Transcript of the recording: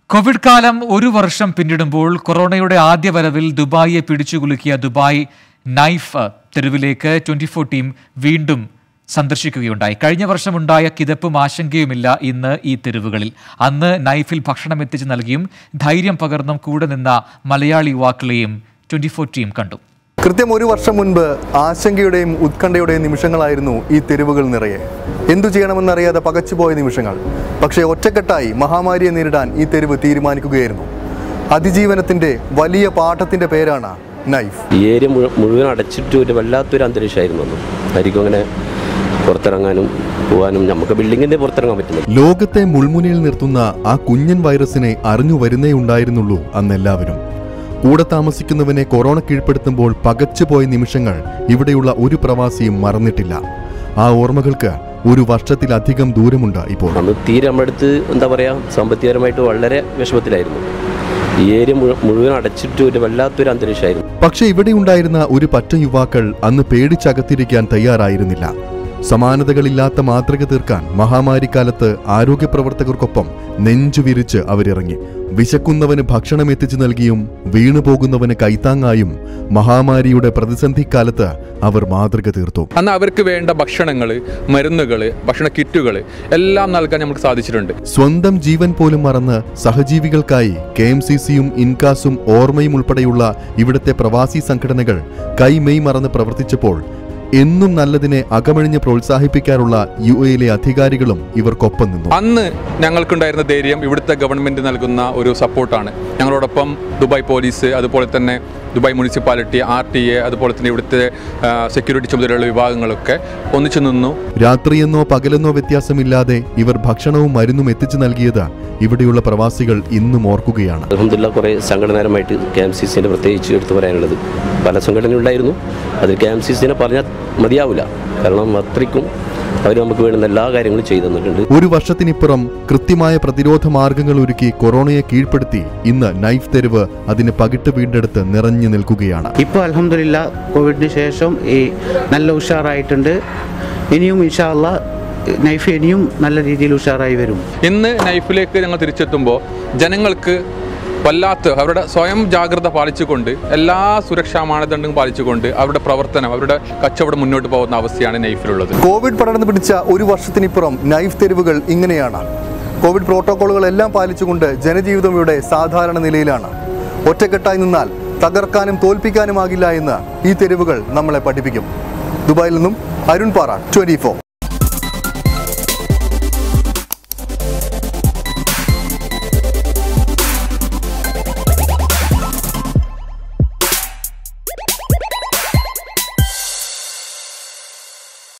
Covid കാലം ഒരു വർഷം പിന്നിടുമ്പോൾ കൊറോണയുടെ ആദ്യ വരവിൽ ദുബായിയെ പിടിച്ചുകുലുക്കിയ ദുബായ് നൈഫ് തെരുവിലേക്ക് ട്വന്റി ഫോർ ടീം വീണ്ടും സന്ദർശിക്കുകയുണ്ടായി കഴിഞ്ഞ വർഷമുണ്ടായ കിതപ്പും ആശങ്കയുമില്ല ഇന്ന് ഈ തെരുവുകളിൽ അന്ന് നൈഫിൽ ഭക്ഷണം എത്തിച്ചു നൽകിയും ധൈര്യം പകർന്നും കൂടെ നിന്ന മലയാളി യുവാക്കളെയും ട്വന്റി ഫോർ ടീം കണ്ടു കൃത്യം ഒരു വർഷം മുൻപ് ആശങ്കയുടെയും ഉത്കണ്ഠയുടെയും നിമിഷങ്ങളായിരുന്നു ഈ തെരുവുകൾ നിറയെ എന്തു ചെയ്യണമെന്നറിയാതെ പകച്ചുപോയ നിമിഷങ്ങൾ പക്ഷേ ഒറ്റക്കെട്ടായി മഹാമാരിയെ നേരിടാൻ ഈ തെരുവ് തീരുമാനിക്കുകയായിരുന്നു അതിജീവനത്തിന്റെ വലിയ പാഠത്തിന്റെ പേരാണ് നൈഫ് ഈ ഏരിയ മുഴു- മുഴുവൻ അടച്ചിട്ട് ഒരു വല്ലാത്തൊരു അന്തരീക്ഷമായിരുന്നു അന്ന് ആയിരിക്കും അങ്ങനെ പുറത്തിറങ്ങാനും പോകാനും നമുക്ക് ബിൽഡിങ്ങിൻ്റെ പുറത്തിറങ്ങാൻ പറ്റുന്നില്ല ലോകത്തെ മുൾമുനയിൽ നിർത്തുന്ന ആ കുഞ്ഞൻ വൈറസിനെ അറിഞ്ഞു വരുന്നേ ഉണ്ടായിരുന്നുള്ളൂ അന്നെല്ലാവരും കൂടെ താമസിക്കുന്നവനെ കൊറോണ കീഴ്പ്പെടുത്തുമ്പോൾ പകച്ചുപോയ നിമിഷങ്ങൾ ഇവിടെയുള്ള ഒരു പ്രവാസിയും മറന്നിട്ടില്ല ആ ഓർമ്മകൾക്ക് ഒരു വർഷത്തിലധികം ദൂരമുണ്ട് ഇപ്പോൾ അന്ന് തീരെ നമ്മുടെ അടുത്ത് എന്താ പറയുക സാമ്പത്തികപരമായിട്ട് വളരെ വിഷമത്തിലായിരുന്നു ഈ ഏരിയ മുഴു- മുഴുവൻ അടച്ചിട്ട് ഒരു വല്ലാത്തൊരു അന്തരീക്ഷമായിരുന്നു പക്ഷെ ഇവിടെ ഉണ്ടായിരുന്ന ഒരു പറ്റം യുവാക്കൾ അന്ന് പേടിച്ചകത്തിരിക്കാൻ തയ്യാറായിരുന്നില്ല സമാനതകളില്ലാത്ത മാതൃക തീർക്കാൻ മഹാമാരിക്കാലത്ത് ആരോഗ്യ പ്രവർത്തകർക്കൊപ്പം നെഞ്ചുവിരിച്ച് അവരിറങ്ങി വിശക്കുന്നവന് ഭക്ഷണം എത്തിച്ചു നൽകിയും വീണുപോകുന്നവന് കൈത്താങ്ങായും മഹാമാരിയുടെ പ്രതിസന്ധിക്കാലത്ത് അവർ മാതൃക തീർത്തു അന്ന് അവർക്ക് വേണ്ട ഭക്ഷണങ്ങൾ മരുന്നുകൾ ഭക്ഷണ കിറ്റുകൾ എല്ലാം നൽകാൻ നമുക്ക് സാധിച്ചിട്ടുണ്ട് സ്വന്തം ജീവൻ പോലും മറന്ന് സഹജീവികൾക്കായി കെ എം സി സിയും ഇൻകാസും ഓർമ്മയും ഉൾപ്പെടെയുള്ള ഇവിടുത്തെ പ്രവാസി സംഘടനകൾ കൈമെയ് മറന്ന് പ്രവർത്തിച്ചപ്പോൾ എന്നും നല്ലതിനെ അകമഴിഞ്ഞ് പ്രോത്സാഹിപ്പിക്കാറുള്ള യു എയിലെ അധികാരികളും ഇവർക്കൊപ്പം നിന്നു അന്ന് ഞങ്ങൾക്കുണ്ടായിരുന്ന ധൈര്യം ഇവിടുത്തെ ഗവൺമെന്റ് നൽകുന്ന ഒരു സപ്പോർട്ടാണ് ഞങ്ങളോടൊപ്പം ദുബായ് പോലീസ് അതുപോലെ തന്നെ Dubai municipality R T A അതുപോലെ തന്നെ ഇവിടുത്തെ ആ, സെക്യൂരിറ്റി ചുമതലയുള്ള വിഭാഗങ്ങളൊക്കെ ഒന്നിച്ചു നിന്നു രാത്രിയെന്നോ പകലെന്നോ വ്യത്യാസമില്ലാതെ ഇവർ ഭക്ഷണവും മരുന്നും എത്തിച്ചു നൽകിയത് ഇവിടെയുള്ള പ്രവാസികൾ ഇന്നും ഓർക്കുകയാണ് അലഹമില്ല കുറേ സംഘടനപരമായിട്ട് കെ എം സി സിൻ്റെ പ്രത്യേകിച്ച് എടുത്തു പറയാനുള്ളത് പല സംഘടന ഉണ്ടായിരുന്നു അതിൽ കെ എം സി സിനെ പറഞ്ഞാൽ മതിയാവില്ല കാരണം അത്രയ്ക്കും അവർ നമുക്ക് വേണ്ടുന്ന എല്ലാ കാര്യങ്ങളും ചെയ്തു തന്നിട്ടുണ്ട് ഒരു വർഷത്തിനിപ്പുറം കൃത്യമായ പ്രതിരോധ മാർഗങ്ങൾ ഒരുക്കി കൊറോണയെ കീഴ്പ്പെടുത്തി ഇന്ന് നൈഫ് തെരുവ് അതിന് പകിട്ട് വീണ്ടെടുത്ത് നിറഞ്ഞു നിൽക്കുകയാണ് ഇപ്പോൾ അലഹമില്ല കോവിഡിന് ശേഷം ഈ നല്ല ഉഷാറായിട്ടുണ്ട് ഇനിയും ഇൻഷാല്ല നൈഫ് ഇനിയും നല്ല രീതിയിൽ ഉഷാറായി വരും ഇന്ന് നൈഫിലേക്ക് ഞങ്ങൾ തിരിച്ചെത്തുമ്പോൾ ജനങ്ങൾക്ക് വല്ലാത്ത അവരുടെ സ്വയം ജാഗ്രത പാലിച്ചുകൊണ്ട് എല്ലാ സുരക്ഷാ മാനദണ്ഡങ്ങളും പാലിച്ചുകൊണ്ട് അവരുടെ പ്രവർത്തനം അവരുടെ കച്ചവടം മുന്നോട്ട് പോകുന്ന അവസ്ഥയാണ് നൈഫിലുള്ളത് കോവിഡ് പടർന്നു പിടിച്ച ഒരു വർഷത്തിനിപ്പുറം നൈഫ് തെരുവുകൾ ഇങ്ങനെയാണ് കോവിഡ് പ്രോട്ടോക്കോളുകളെല്ലാം പാലിച്ചുകൊണ്ട് ജനജീവിതം ഇവിടെ സാധാരണ നിലയിലാണ് ഒറ്റക്കെട്ടായി നിന്നാൽ തകർക്കാനും തോൽപ്പിക്കാനുമാകില്ല എന്ന് ഈ തെരുവുകൾ നമ്മളെ പഠിപ്പിക്കും ദുബായിൽ നിന്നും അരുൺ പാറ ട്വന്റി